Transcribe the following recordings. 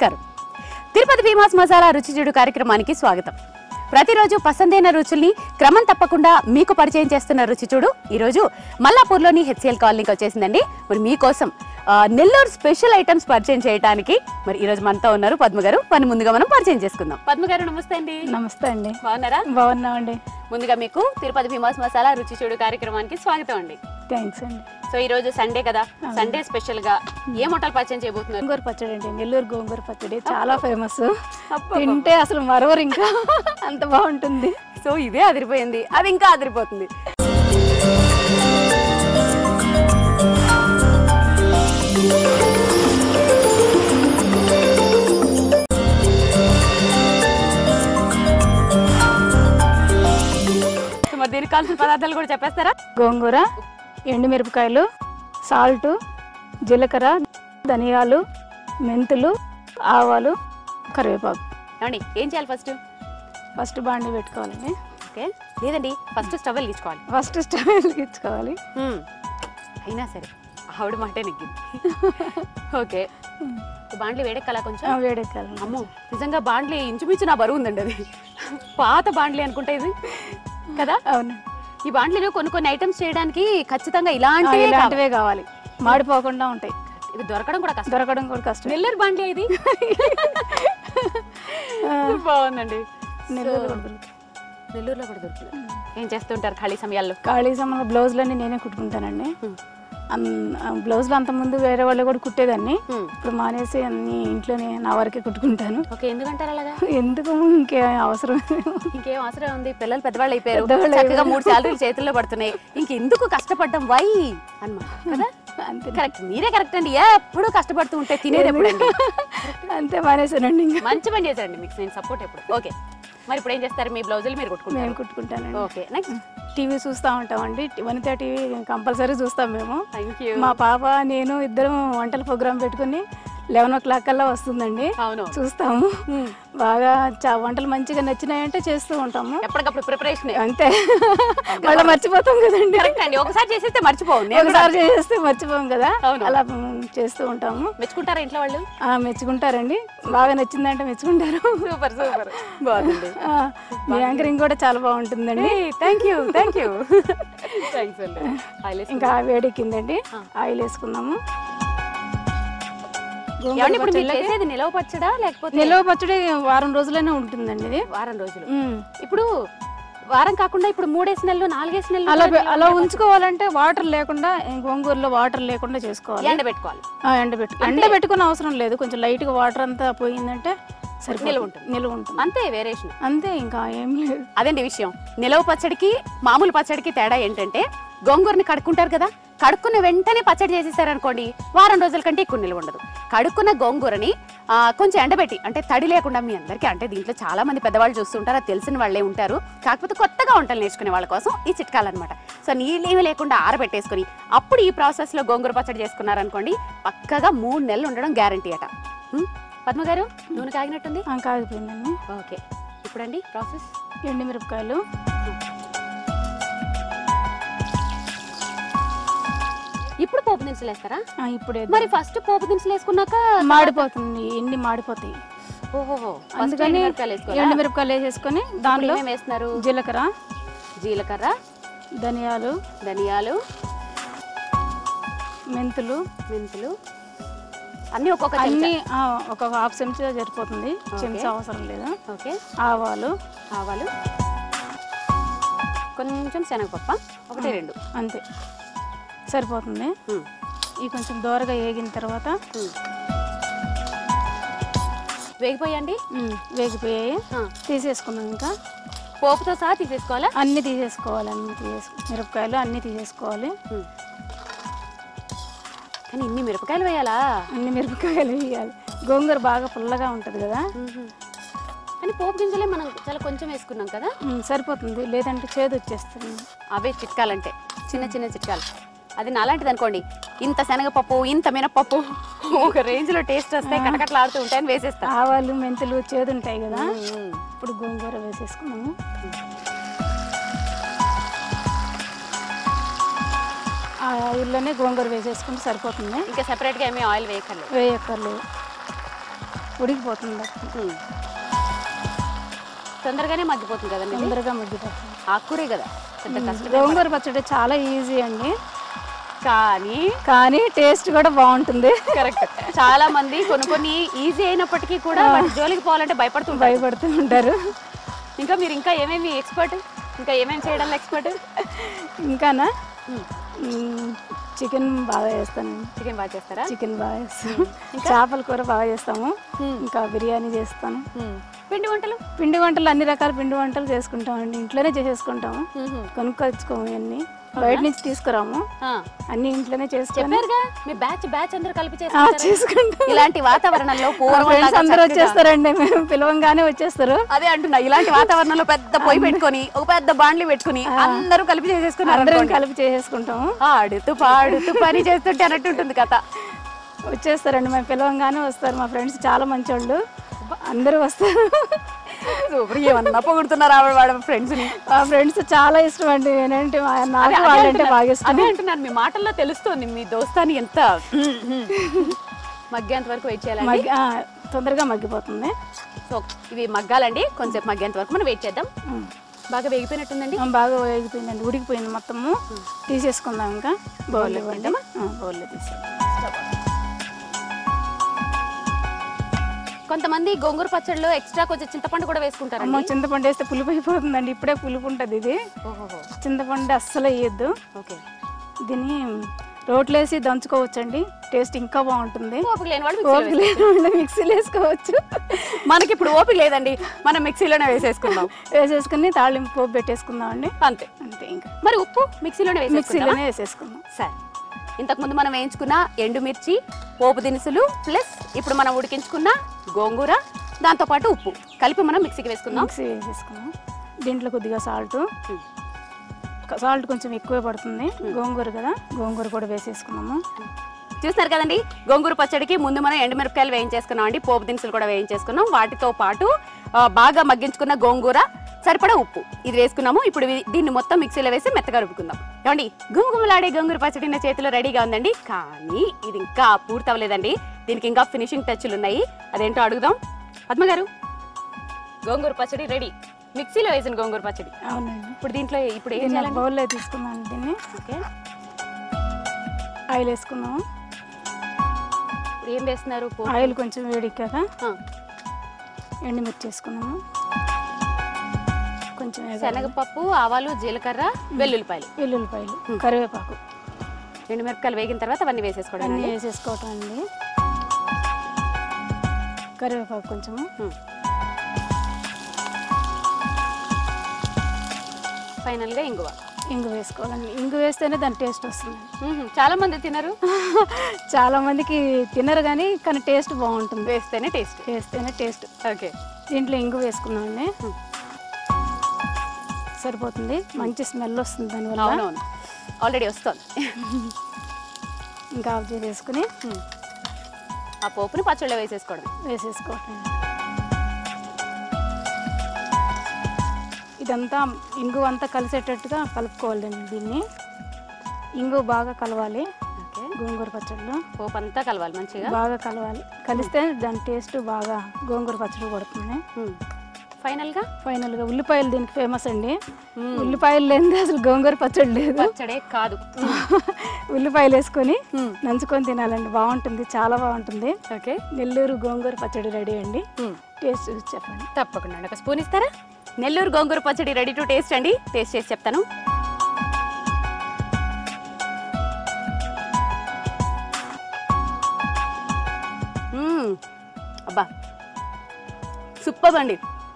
నమస్కారం తిరుపతి భీమాస్ మసాలా రుచి చూడు కార్యక్రమానికి స్వాగతం ప్రతిరోజు పసందైన రుచుల్ని క్రమం తప్పకుండా మీకు పరిచయం చేస్తున్న రుచి చూడు ఈరోజు మల్లాపూర్లోని హెచ్సిఎల్ కాలనీకి వచ్చేసిందండి మరి మీకోసం ఆ, నెల్లూరు స్పెషల్ ఐటమ్స్ పరిచయం చేయడానికి మరి ఈ రోజు మనతో ఉన్నారు పద్మ గారు పని ముందుగా మనం పరిచయం చేసుకుందాం పద్మ గారు నమస్తే అండి నమస్తే అండి బాగున్నారా బాగున్నామండి ముందుగా మీకు తిరుపతి భీమాస్ మసాలా రుచి చూడు కార్యక్రమానికి స్వాగతం అండి థ్యాంక్స్ అండి సో ఈ రోజు సండే కదా సండే స్పెషల్ గా ఏ వంటలు పరిచయం చేయబోతున్నారు గోంగూర పచ్చడి అండి నెల్లూరు గోంగూర పచ్చడి చాలా ఫేమస్ తింటే అసలు మరవరు ఇంకా అంత బాగుంటుంది సో ఇదే అదిరిపోయింది అది ఇంకా అదిరిపోతుంది సో మరి దీనికి కావాల్సిన పదార్థాలు కూడా చెప్పేస్తారా గోంగూర ఎండుమిరపకాయలు సాల్ట్ జీలకర్ర ధనియాలు మెంతులు ఆవాలు కరివేపాకు ఏమండి ఏం చేయాలి ఫస్ట్ ఫస్ట్ బాండి పెట్టుకోవాలండి ఓకే లేదండి ఫస్ట్ స్టవ్ వెలిగించుకోవాలి ఫస్ట్ స్టవ్ వెలిగించుకోవాలి హ్మ్. అయినా సరే ఆవిడ మాటే నెగ్గింది ఓకే బాండ్లీ వేడెక్కాలా కొంచెం ఆ, వేడెక్కాలండి అమ్మో నిజంగా బాండ్లీ ఇంచుమించు నా బరువు ఉందండి అది పాత బాండ్లీ అనుకుంటా ఇది కదా అవును ఈ బాండ్లీలో కొన్ని కొన్ని ఐటమ్స్ చేయడానికి ఖచ్చితంగా ఆ, ఇలాంటివే కావాలి. ఇలాంటివే కావాలి మాడిపోకుండా ఉంటాయి ఇది దొరకడం కూడా కష్టం దొరకడం కూడా కష్టం నెల్లూరు బాండ్లీ ఇది బాగుందండి నెల్లూరు So, కూడా దొరుకుతాయి. నెల్లూరులో కూడా దొరుకుతుంది ఏం చేస్తుంటారు ఖాళీ సమయాల్లో ఖాళీ సమయంలో బ్లౌజులన్నీ నేనే కుట్టుకుంటానండి Hmm. అన్- ఆ బ్లౌజులు అంత ముందు వేరే వాళ్ళు కూడా కుట్టేదాన్ని హ్మ్. ఇప్పుడు మానేసి అన్ని ఇంట్లోనే నా వరకే కుట్టుకుంటాను ఓకే ఎందుకంటారు అలాగా ఎందుకు ఇంకే అవసరం ఇంకేం అవసరం ఉంది పిల్లలు పెద్దవాళ్ళు అయిపోయారు పెద్దవాళ్ళు చక్కగా మూడు శాలరీలు చేతుల్లో పడుతున్నాయి ఇంకెందుకు కష్టపడ్డం వై అన్నమాట కదా అంతే కరెక్ట్ మీరే కరెక్ట్ అండి ఎప్పుడు కష్టపడుతూ ఉంటే తినేది ఎప్పుడండి అంతే మానేసానండి ఇంకా మంచి పని చేశారండి మీకు నేను సపోర్ట్ ఎప్పుడు ఓకే మరి ఇప్పుడు ఏం చేస్తారు మీ బ్లౌజులు మీరు మేము కొట్టుకుంటారు కుట్టుకుంటానండి ఓకే నెక్స్ట్ టీవీ చూస్తూ ఉంటామండి వనిత టీవీ కంపల్సరీ చూస్తాం మేము థ్యాంక్ యూ మా పాప నేను ఇద్దరం వంటల ప్రోగ్రామ్ పెట్టుకుని లెవెన్ ఓ క్లాక్ కల్లా వస్తుందండి అవును చూస్తాము బాగా చా- వంటలు మంచిగా నచ్చినాయంటే చేస్తూ ఉంటాము ఎప్పటికప్పుడు ప్రిపరేషన్ అంతే మళ్ళీ మర్చిపోతాం కదండి కరెక్ట్ అండి ఒకసారి చేసేస్తే మర్చిపోవు నేను కూడా ఒకసారి చేస్తే మర్చిపోం కదా అవును. అలా మ్, చేస్తూ ఉంటాము మెచ్చుకుంటారా ఇంట్లో వాళ్ళు ఆ, మెచ్చుకుంటారండి బాగా నచ్చిందంటే మెచ్చుకుంటారు సూపర్ సూపర్ బాగుంది ఆ, మీ యాంకరింగ్ కూడా చాలా బాగుంటుందండి thank you thank you thanks అండి ఆయిల్ ఇంకా వేడెక్కిందండి ఆయిల్ వేసుకున్నాము గోంగూర ఏమండి ఇప్పుడు మీరు పచ్చళ్ళకి చేసేది నిలవ పచ్చడా లేకపోతే నిల్వ పచ్చడి వారం రోజులైనా ఉంటుందండి ఇది వారం రోజులు మ్. ఇప్పుడు వారం కాకుండా ఇప్పుడు మూడేసి నెలలు నాలుగేసి నెలలు అలా కూడా పె- అలా ఉంచుకోవాలంటే వాటర్ లేకుండా ఈ గోంగూరలో వాటర్ లేకుండా చేసుకోవాలి ఎండబెట్టుకోవాలి ఆ, ఎండబెట్టు ఎండబెట్టుకునే అవసరం లేదు కొంచెం లైట్ గా వాటర్ అంతా పోయిందంటే సరిపోతుంది. నిల్వ ఉంటుంది. నిల్వ ఉంటుంది అంతే వేరియేషన్ అంతే ఇంకా ఏం లేదు అదండి విషయం నిలవ పచ్చడికి మామూలు పచ్చడికి తేడా ఏంటంటే గోంగూరని కడుక్కుంటారు కదా కడుక్కున్న వెంటనే పచ్చడి చేసేసారనుకోండి వారం రోజుల కంటే ఎక్కువ నిల్వ ఉండదు కడుక్కున్న గోంగూరని ఆ, కొంచెం ఎండబెట్టి అంటే తడి లేకుండా మీ అందరికీ అంటే దీంట్లో చాలా మంది పెద్దవాళ్ళు చూస్తుంటారు అది తెలిసిన వాళ్ళే ఉంటారు కాకపోతే కొత్తగా వంటలు నేర్చుకునే వాళ్ళ కోసం ఈ చిట్కాలు అనమాట సో నీళ్ళేమీ లేకుండా ఆరబెట్టేసుకొని అప్పుడు ఈ ప్రాసెస్లో గోంగూర పచ్చడి చేసుకున్నారనుకోండి పక్కగా మూడు నెలలు ఉండడం గ్యారంటీ అట ఉం? పద్మ గారు నూనె కాగినట్టుంది ఆ, కాగిపోయిందండి ఓకే ఇప్పుడండి ప్రాసెస్ ఎండుమిరపకాయలు ఇప్పుడు పోపు దినుసులు వేస్తారా ఆ, ఇప్పుడు వేద్దాం. మరి ఫస్ట్ పోపు దినుసులు వేసుకున్నాక మాడిపోతుంది ఎండి మాడిపోతాయి ఓహో అందుకని ఎండుమిరపకాయలు వేసేసుకొని దానిలో ఏమేమి వేస్తున్నారు జీలకర్ర జీలకర్ర ధనియాలు ధనియాలు మెంతులు మెంతులు అన్ని ఒక్కొక్క చెంచా అన్ని ఆ, ఒక హాఫ్ చెంచా సరిపోతుంది చెంచా అవసరం లేదు ఓకే ఆవాలు ఆవాలు కొంచెం శనగపప్పు ఒకటి రెండు అంతే సరిపోతుంది ఉమ్, ఇవి కొంచెం దోరగా వేగిన తర్వాత ఉమ్. వేగిపోయండి ఉమ్, వేగిపోయాయి ఆ, తీసేసుకున్నాం ఇంకా పోపుతో సహా తీసేసుకోవాలా అన్ని తీసేసుకోవాలి అన్ని తీసేసుకో మిరపకాయలు అన్ని తీసేసుకోవాలి ఉమ్. కానీ ఇన్ని మిరపకాయలు వేయాలా అన్ని మిరపకాయలు వేయాలి గోంగూర బాగా పుల్లగా ఉంటుంది కదా మ్మ్. కానీ పోపు గింజలే మనం చాలా కొంచెం వేసుకున్నాం కదా ఉమ్, సరిపోతుంది లేదంటే చేదు వచ్చేస్తుంది అవే చిట్కాలంటే చిన్న చిన్న చిట్కాలు అది నాలాంటిది అనుకోండి ఇంత శనగపప్పు ఇంత మినపప్పు ఒక రేంజ్ లో టేస్ట్ వస్తే కటకట్లాడుతూ ఉంటాయని వేసేస్తా ఆవాలు మెంతులు చేదు ఉంటాయి కదా మ్మ్. ఇప్పుడు గోంగూర వేసేసుకున్నాము ఆ ఆయిల్లోనే గోంగూర వేసేసుకుంటే సరిపోతుంది ఇంకా సెపరేట్ గా ఏమీ ఆయిల్ వేయక్కర్లేదు వేయక్కర్లేదు ఉడికిపోతుంది ఉమ్. తొందరగానే మగ్గిపోతుంది కదండి ఇది? తొందరగా మగ్గిపోతుంది ఆకుకూరే కదా పెద్ద కష్టం గోంగూర పచ్చడి చాలా ఈజీ అండి కానీ కానీ టేస్ట్ కూడా బాగుంటుంది కరెక్ట్ చాలా మంది కొన్ని కొన్ని ఈజీ అయినప్పటికీ కూడా వాటి జోలికి పోవాలంటే భయపడుతుంటారు భయపడుతూ ఉంటారు ఇంకా మీరు ఇంకా ఏమేమి ఎక్స్పర్ట్ ఇంకా ఏమేమి చేయడంలో ఎక్స్పర్ట్ ఇంకానా చికెన్ బాగా చేస్తానండి చికెన్ బాగా చేస్తారా చికెన్ బాగా చేస్తాను చేపల కూర బాగా చేస్తాము ఇంకా బిర్యానీ చేస్తాను ఉమ్. పిండి వంటలు పిండి వంటలు అన్ని రకాల పిండి వంటలు చేసుకుంటామండి ఇంట్లోనే చేసేసుకుంటాము కొనుక్కొచ్చుకోము ఇవన్నీ బయట నుంచి తీసుకురాము ఆ. అన్ని ఇంట్లోనే చేసుకొని చెప్పారుగా మీ బ్యాచ్ బ్యాచ్ అందరూ కలిపి ఆ, చేసుకుంటారు చేసుకుంటాం ఇలాంటి వాతావరణంలో పూర్వం ఫ్రెండ్స్ లాగా అందరూ చక్కగా- వచ్చేస్తారండి మేము పిలవంగానే వచ్చేస్తారు అదే అంటున్నా ఇలాంటి వాతావరణంలో పెద్ద పొయ్యి పెట్టుకొని ఒక పెద్ద బాండ్లు పెట్టుకొని అందరూ కలిపి చేసేసుకున్నారు అందరం అనుకోండి. కలిపి చేసేసుకుంటాము ఆడుతూ పాడుతూ పని చేస్తుంటే అన్నట్టు ఉంటుంది కథ వచ్చేస్తారండి మేము పిలవంగానే వస్తారు మా ఫ్రెండ్స్ చాలా మంచోళ్ళు అందరూ వస్తారు సూపర్ ఏమన్నా పొగుడుతున్నారు ఆవిడ వాళ్ళ ఫ్రెండ్స్ ని మా ఫ్రెండ్స్ చాలా ఇష్టం అండి నేనంటే మా- అదే- నాకు అదే వాళ్ళంటే అంటున్నా- బాగా ఇష్టం అదే అంటున్నాను మీ మాటల్లో తెలుస్తుంది మీ దోస్తాని ఎంత మగ్గేంత వరకు వెయిట్ చేయాలండి మగ్గి ఆ, తొందరగా మగ్గిపోతుంది సో ఇవి మగ్గాలండి కొంచెంసేపు మగ్గేంత వరకు మనం వెయిట్ చేద్దాం ఉమ్. బాగా వేగిపోయినట్టుందండి ఆ, బాగా వేగిపోయిందండి ఉడికిపోయింది మొత్తము తీసేసుకుందాం ఇంకా బౌల్ ఇవ్వండి తీద్దామా? బౌల్లో తీసి కొంతమంది గోంగూర పచ్చడిలో ఎక్స్ట్రా కొంచెం చింతపండు కూడా అమ్మ వేసుకుంటారండి చింతపండు వేస్తే పులుపు అయిపోతుందండి ఇప్పుడే పులుపు ఉంటుంది ఇది ఓహోహో చింతపండు అస్సలు వేయద్దు ఓకే దీన్ని రోట్లో వేసి దంచుకోవచ్చండి టేస్ట్ ఇంకా బాగుంటుంది ఓపిక లేని వాళ్ళు మిక్సీలో ఓపిక లేని వాళ్ళు మిక్సీలో వేసుకోవచ్చు వేసుకో- మనకి ఇప్పుడు ఓపిక లేదండి మనం మిక్సీలోనే వేసేసుకుందాం వేసేసుకుని తాళింపు పోపు పెట్టేసుకుందాం అండి అంతే అంతే ఇంకా మరి ఉప్పు మిక్సీలోనే వేసేసుకుందాం మిక్సీలోనే వేసేసుకుందాం సరే ఇంతకుముందు మనం వేయించుకున్న ఎండుమిర్చి పోపు దినుసులు ప్లస్ ఇప్పుడు మనం ఉడికించుకున్న గోంగూర దాంతోపాటు ఉప్పు కలిపి మనం మిక్సీకి వేసుకుందాం మిక్సీ వేసేసుకుందాం దీంట్లో కొద్దిగా సాల్ట్ సాల్ట్ కొంచెం ఎక్కువే పడుతుంది గోంగూర కదా గోంగూర కూడా వేసేసుకున్నాము చూస్తున్నారు కదండి గోంగూర పచ్చడికి ముందు మనం ఎండుమిరపకాయలు వేయించేసుకున్నాం అండి పోపు దినుసులు కూడా వేయించేసుకున్నాం వాటితో పాటు ఆ, బాగా మగ్గించుకున్న గోంగూర సరిపడా ఉప్పు ఇది వేసుకున్నాము ఇప్పుడు ఇవి- దీన్ని మొత్తం మిక్సీలో వేసి మెత్తగా రుబ్బుకుందాం ఏమండి గుమగుమలాడే గోంగూర పచ్చడి నా చేతిలో రెడీగా ఉందండి కానీ ఇది ఇంకా పూర్తి అవ్వలేదండి దీనికి ఇంకా ఫినిషింగ్ టచ్లు ఉన్నాయి అదేంటో అడుగుదాం పద్మ గారు గోంగూర పచ్చడి రెడీ మిక్సీలో వేసిన గోంగూర పచ్చడి అవునండి ఇప్పుడు దీంట్లో ఇప్పుడు ఏం దీన్ని చేయాలండి బౌల్లో తీసుకున్నాం దీన్ని ఓకే ఆయిల్ వేసుకున్నాము ఇప్పుడు ఏం వేస్తున్నారు పో- ఆయిల్ కొంచెం వేడిక్కాక ఆ, ఎండుమిర్చి వేసుకున్నాము కొంచెం వేగాలి. శనగపప్పు ఆవాలు జీలకర్ర వెల్లుల్లిపాయలు వెల్లుల్లిపాయలు కరివేపాకు ఎండుమిరపకాయలు వేగిన తర్వాత అవన్నీ వేసేసుకోవడం అన్నీ వేసేసుకోవటం అండి కరివేపాకు కొంచెము ఫైనల్ గా ఇంగువ ఇంగు వేసుకోవాలండి ఇంగు వేస్తేనే దాని టేస్ట్ వస్తుంది మ్మ్. చాలా మంది తినరు చాలా మందికి తినరు కానీ కానీ టేస్ట్ బాగుంటుంది వేస్తేనే టేస్ట్ వేస్తేనే టేస్ట్ ఓకే దీంట్లో ఇంగు వేసుకున్నామండి సరిపోతుంది మంచి స్మెల్ వస్తుంది దానివల్ల అవునవును ఆల్రెడీ వస్తుంది ఇంకా ఆఫ్ చేసేసుకుని ఆ పోపుని పచ్చళ్ళలో వేసేసుకోవడం వేసేసుకోవటం ఇదంతా ఇంగు అంతా కలిసేటట్టుగా కలుపుకోవాలండి దీన్ని ఇంగు బాగా కలవాలి ఓకే గోంగూర పచ్చడిలో పోపు అంతా కలవాలి మంచిగా బాగా కలవాలి కలిస్తే దాని టేస్ట్ బాగా గోంగూర పచ్చడి పడుతుంది మ్మ్. ఫైనల్ గా ఫైనల్గా ఉల్లిపాయలు దీనికి ఫేమస్ అండి మ్మ్. ఉల్లిపాయలు లేనిదే అసలు గోంగూర పచ్చడి లేదు పచ్చడే కాదు ఉల్లిపాయలు వేసుకొని మ్మ్. నంచుకొని తినాలండి బాగుంటుంది చాలా బాగుంటుంది ఓకే నెల్లూరు గోంగూర పచ్చడి రెడీ అండి మ్మ్. టేస్ట్ చూసి చెప్పండి తప్పకుండా అండి. ఒక స్పూన్ ఇస్తారా Nellore gongura pachadi ready to taste అండి టేస్ట్ చేసి చెప్తాను మ్మ్. అబ్బా సూపర్ అండి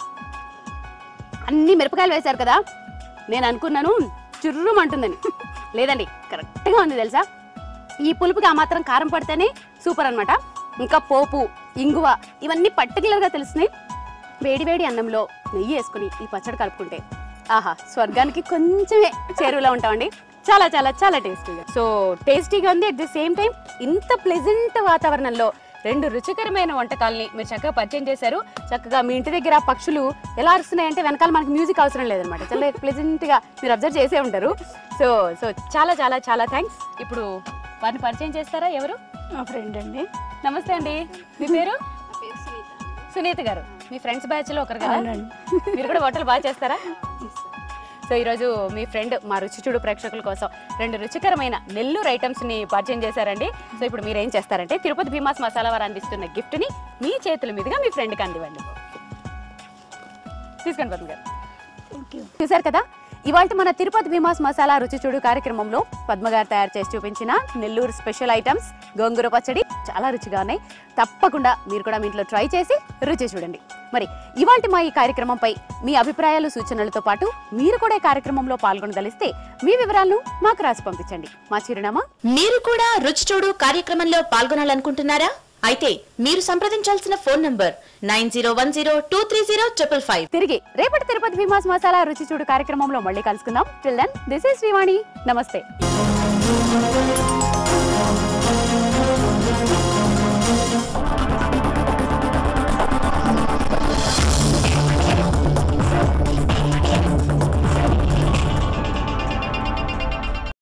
అన్ని మిరపకాయలు వేశారు కదా నేను అనుకున్నాను చుర్రుమంటుందని లేదండి కరెక్ట్గా ఉంది తెలుసా ఈ పులుపుకి ఆ మాత్రం కారం పడితేనే సూపర్ అన్నమాట ఇంకా పోపు ఇంగువ ఇవన్నీ పర్టికులర్గా తెలుస్తున్నాయి వేడి వేడి అన్నంలో నెయ్యి వేసుకుని ఈ పచ్చడి కలుపుకుంటే ఆహా స్వర్గానికి కొంచెమే చేరువలో ఉంటామండి చాలా చాలా చాలా టేస్టీగా సో టేస్టీగా ఉంది అట్ ది సేమ్ టైం ఇంత ప్లెజెంట్ వాతావరణంలో రెండు రుచికరమైన వంటకాలని మీరు చక్కగా పరిచయం చేశారు చక్కగా మీ ఇంటి దగ్గర ఆ పక్షులు ఎలా అరుస్తున్నాయంటే వెనకాల మనకి మ్యూజిక్ అవసరం లేదనమాట చాలా ప్లెజెంట్గా మీరు అబ్జర్వ్ చేసే ఉంటారు సో సో చాలా చాలా చాలా థ్యాంక్స్ ఇప్పుడు వారిని పరిచయం చేస్తారా ఎవరు మా ఫ్రెండ్ అండి నమస్తే అండి మీ పేరు సునీత గారు మీ ఫ్రెండ్స్ బ్యాచ్ లో ఒకరు కదా అవునండి. మీరు కూడా వంటలు బాగా చేస్తారా సో ఈరోజు మీ ఫ్రెండ్ మా రుచి చూడు ప్రేక్షకుల కోసం రెండు రుచికరమైన నెల్లూరు ఐటమ్స్ ని పరిచయం చేశారండి సో ఇప్పుడు మీరు ఏం చేస్తారంటే తిరుపతి భీమాస్ మసాలా వారు అందిస్తున్న గిఫ్ట్ ని మీ చేతుల మీదుగా మీ ఫ్రెండ్కి అందివ్వండి తీసుకోండి పద్మ గారు థ్యాంక్ యూ చూశారు కదా ఇవాళ మన తిరుపతి భీమాస్ మసాలా రుచి చూడు కార్యక్రమంలో పద్మ గారు తయారు చేసి చూపించిన నెల్లూరు స్పెషల్ ఐటమ్స్ గోంగూర పచ్చడి చాలా రుచిగా ఉన్నాయి తప్పకుండా మీరు కూడా మీ ఇంట్లో ట్రై చేసి రుచి చూడండి మరి ఇవాళ మా ఈ కార్యక్రమంపై మీ అభిప్రాయాలు సూచనలతో పాటు మీరు కూడా ఈ కార్యక్రమంలో పాల్గొనదలిస్తే మీ వివరాలను మాకు రాసి పంపించండి మా చిరునామా మీరు కూడా రుచి చూడు కార్యక్రమంలో పాల్గొనాలనుకుంటున్నారా అయితే మీరు సంప్రదించాల్సిన phone number nine zero one zero two three zero triple five తిరిగి రేపటి తిరుపతి భీమాస్ మసాలా రుచి చూడు కార్యక్రమంలో మళ్ళీ కలుసుకుందాం till then this is Srivani నమస్తే